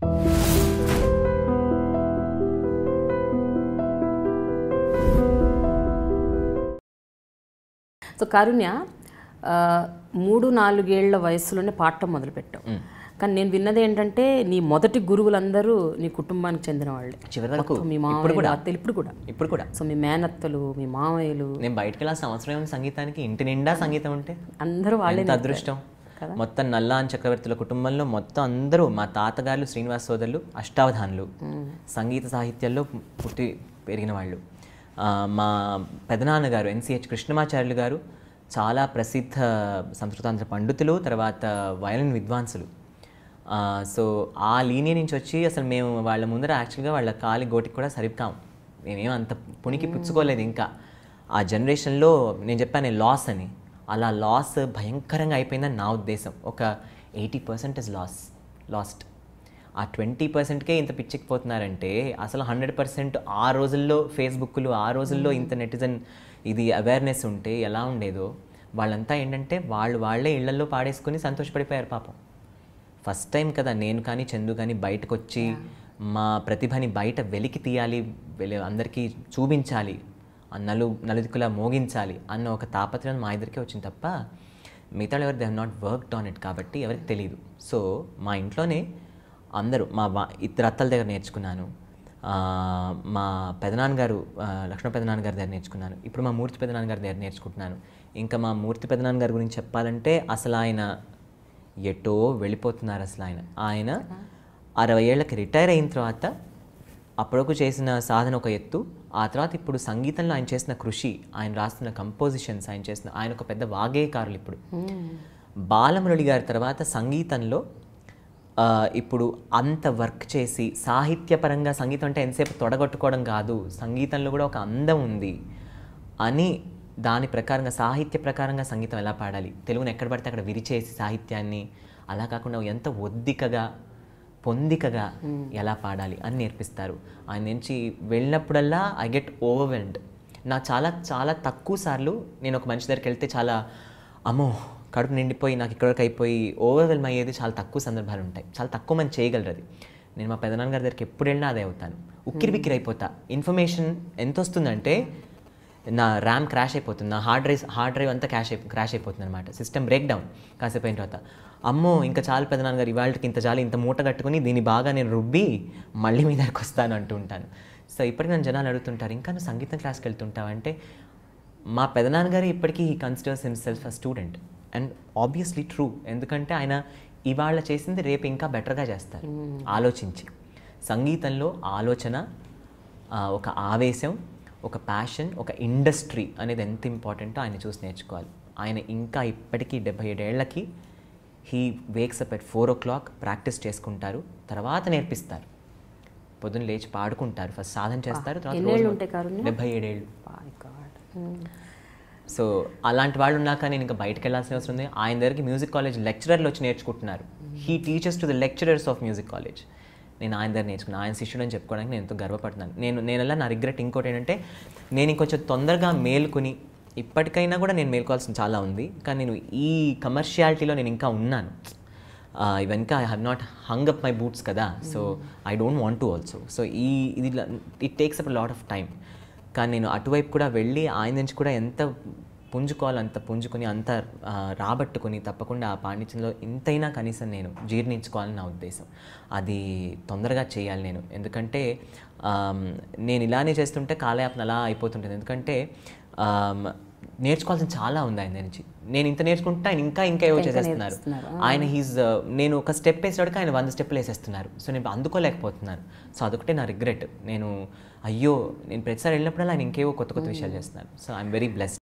So కారుణ్య ఆ, మూడు నాలుగేళ్ల వయసులోనే పాడటం మొదలుపెట్టావు కానీ నేను విన్నది ఏంటంటే నీ మొదటి గురువులందరూ నీ కుటుంబానికి చెందిన వాళ్ళే చివరి వరకు మొత్తం మీ మామయ్యలు అత్తలు ఇప్పుడు కూడా ఇప్పుడు కూడా సో మీ మేనత్తలు మీ మామయ్యలు నేను బయటకు వెళ్ళాల్సిన సంవత్సరం ఏమైనా సంగీతానికి ఇంటి నిండా సంగీతం ఉంటే అందరూ వాళ్ళే ఎంత అదృష్టం మొత్తం నల్లాన్ చక్రవర్తుల కుటుంబంలో మొత్తం అందరూ మా తాతగారు శ్రీనివాస్ సోదరులు అష్టావధానులు సంగీత సాహిత్యాల్లో పుట్టి పెరిగిన వాళ్ళు ఆ, మా పెదనాన్నగారు ఎన్సిహెచ్ కృష్ణమాచార్యులు గారు చాలా ప్రసిద్ధ సంస్కృతాంధ్ర పండితులు తర్వాత వయలిన్ విద్వాంసులు ఆ, సో ఆ లీనియ నుంచి వచ్చి అసలు మేము వాళ్ళ ముందర యాక్చువల్గా వాళ్ళ కాలి గోటికి కూడా సరికాం మేమేం అంత పునికి పుచ్చుకోలేదు ఇంకా ఆ జనరేషన్లో నేను చెప్పాను లాస్ అని అలా లాస్ భయంకరంగా అయిపోయిందని నా ఉద్దేశం ఒక eighty percent is loss lost ఆ ట్వంటీ పర్సెంట్కే ఇంత పిచ్చికిపోతున్నారంటే అసలు హండ్రెడ్ పర్సెంట్ ఆ రోజుల్లో ఫేస్బుక్లు ఆ రోజుల్లో ఇంత నెటిజన్ ఇది అవేర్నెస్ ఉంటే ఎలా ఉండేదో వాళ్ళంతా ఏంటంటే వాళ్ళు వాళ్ళే ఇళ్లలో పాడేసుకుని సంతోషపడిపోయారు పాపం ఫస్ట్ టైం కదా నేను కానీ చందు కానీ బయటకు వచ్చి మా ప్రతిభని బయట వెలికి తీయాలి వెలి అందరికీ చూపించాలి ఆ నలు నలుదిక్కులా మోగించాలి అన్న ఒక తాపత్రయం మా ఇద్దరికే వచ్చింది తప్ప మిగతా ఎవరు they have not worked on it కాబట్టి ఎవరికి తెలియదు సో మా ఇంట్లోనే అందరూ మా వా ఇద్దరు అత్తల దగ్గర నేర్చుకున్నాను ఆ, మా పెదనాన్నగారు ఆ, లక్ష్మణ పెదనాన్నగారి దగ్గర నేర్చుకున్నాను ఇప్పుడు మా మూర్తి పెదనాన్నగారి దగ్గర నేర్చుకుంటున్నాను ఇంకా మా మూర్తి పెదనాన్నగారి గురించి చెప్పాలంటే అసలు ఆయన ఎటో వెళ్ళిపోతున్నారు అసలు ఆయన ఆయన అరవై ఏళ్ళకి రిటైర్ అయిన తర్వాత అప్పటికు చేసిన సాధన ఒక ఎత్తు ఆ తర్వాత ఇప్పుడు సంగీతంలో ఆయన చేసిన కృషి ఆయన రాస్తున్న కంపోజిషన్స్ ఆయన చేసిన ఆయన ఒక పెద్ద వాగేయకారులు ఇప్పుడు బాలమురళి గారి తర్వాత సంగీతంలో ఆ, ఇప్పుడు అంత వర్క్ చేసి సాహిత్యపరంగా సంగీతం అంటే ఎంతసేపు తొడగొట్టుకోవడం కాదు సంగీతంలో కూడా ఒక అందం ఉంది అని దాని ప్రకారంగా సాహిత్య ప్రకారంగా సంగీతం ఎలా పాడాలి తెలుగుని ఎక్కడ పడితే అక్కడ విరిచేసి సాహిత్యాన్ని అలా కాకుండా ఎంత ఒద్దికగా పొందికగా ఎలా పాడాలి అని నేర్పిస్తారు ఆయన నుంచి వెళ్ళినప్పుడల్లా ఐ గెట్ ఓవర్వెల్డ్ నా చాలా చాలా తక్కువ సార్లు నేను ఒక మనిషి దగ్గరికి వెళ్తే చాలా అమ్మో కడుపు నిండిపోయి నాకు ఇక్కడికి అయిపోయి ఓవర్వెల్మ్ అయ్యేది చాలా తక్కువ సందర్భాలు ఉంటాయి చాలా తక్కువ మంది చేయగలరు అది నేను మా పెదనాన్నగారి దగ్గరికి ఎప్పుడు వెళ్ళినా అదే అవుతాను ఉక్కిరి బిక్కిరి అయిపోతా ఇన్ఫర్మేషన్ ఎంత వస్తుందంటే నా ర్యామ్ క్రాష్ అయిపోతుంది నా హార్డ్ డ్రైవ్ హార్డ్ డ్రైవ్ అంతా క్రాష్ అయిపో క్రాష్ అయిపోతుంది అనమాట సిస్టమ్ బ్రేక్ డౌన్ కాసేపు అయిన తర్వాత అమ్మో ఇంకా చాలు పెదనాన్నగారు ఇవాళకి ఇంత చాలు ఇంత మూట కట్టుకుని దీన్ని బాగా నేను రుబ్బి మళ్ళీ మీ దగ్గరికి వస్తాను అంటూ ఉంటాను సో ఇప్పటికి నన్ను జనాలు అడుగుతుంటారు ఇంకా నువ్వు సంగీతం క్లాస్కి వెళ్తుంటావు అంటే మా పెదనాన్నగారు ఇప్పటికీ he considers himself a student and obviously true ఎందుకంటే ఆయన ఇవాళ చేసింది రేపు ఇంకా బెటర్గా చేస్తారు ఆలోచించి సంగీతంలో ఆలోచన ఆ, ఒక ఆవేశం ఒక ప్యాషన్ ఒక ఇండస్ట్రీ అనేది ఎంత ఇంపార్టెంటో ఆయన చూసి నేర్చుకోవాలి ఆయన ఇంకా ఇప్పటికీ డెబ్బై ఏడేళ్లకి he wakes up at four o'clock practice చేసుకుంటారు తర్వాత నేర్పిస్తారు పొద్దున్న లేచి పాడుకుంటారు ఫస్ట్ సాధన చేస్తారు తర్వాత ఎన్నేళ్ళు రోజు ఉంటాయి కారుణ్య? డెబ్బై ఏడేళ్ళు My God. సో అలాంటి వాళ్ళు ఉన్నాక నేను ఇంకా బయటకు వెళ్ళాల్సిన అవసరం ఉంది ఆయన దగ్గరికి మ్యూజిక్ కాలేజ్ లెక్చరర్లు వచ్చి నేర్చుకుంటున్నారు he teaches to the lecturers of music college నేను ఆయన దగ్గర నేర్చుకున్నాను ఆయన శిష్యుడు అని చెప్పుకోవడానికి నేను ఎంతో గర్వపడుతున్నాను నేను నేను నా రిగ్రెట్ ఇంకోటి ఏంటంటే నేను ఇంకొంచెం తొందరగా మేల్కొని ఇప్పటికైనా కూడా నేను మేల్కోవాల్సిన చాలా ఉంది కానీ నేను ఈ కమర్షియాలిటీలో నేను ఇంకా ఉన్నాను ఇవన్నీ I have not hung up my boots కదా so I don't want to also so ఈ ఇది it takes up lot of time కానీ నేను అటువైపు కూడా వెళ్ళి ఆయన నుంచి కూడా ఎంత పుంజుకోవాలి అంత పుంజుకొని అంత ఆ, రాబట్టుకొని తప్పకుండా ఆ పాండిత్యంలో ఇంతైనా కనీసం నేను జీర్ణించుకోవాలని నా ఉద్దేశం అది తొందరగా చేయాలి నేను ఎందుకంటే ఆమ్, నేను ఇలానే చేస్తుంటే కాలయాపన అలా అయిపోతుంటుంది ఎందుకంటే ఆమ్, నేర్చుకోవాల్సిన చాలా ఉంది ఆయన నుంచి నేను ఇంత నేర్చుకుంటే ఆయన ఇంకా ఇంకా ఏవో చేసేస్తున్నారు ఆయన హీజ్ నేను ఒక స్టెప్ వేసేవాడికి ఆయన వంద స్టెప్లు వేసేస్తున్నారు సో నేను అందుకోలేకపోతున్నాను సో అదొకటే నా రిగ్రెట్ నేను అయ్యో నేను ప్రతిసారి వెళ్ళినప్పుడల్లా ఆయన ఇంకేవో కొత్త కొత్త విషయాలు చేస్తున్నారు సో ఐఎమ్ వెరీ బ్లెస్డ్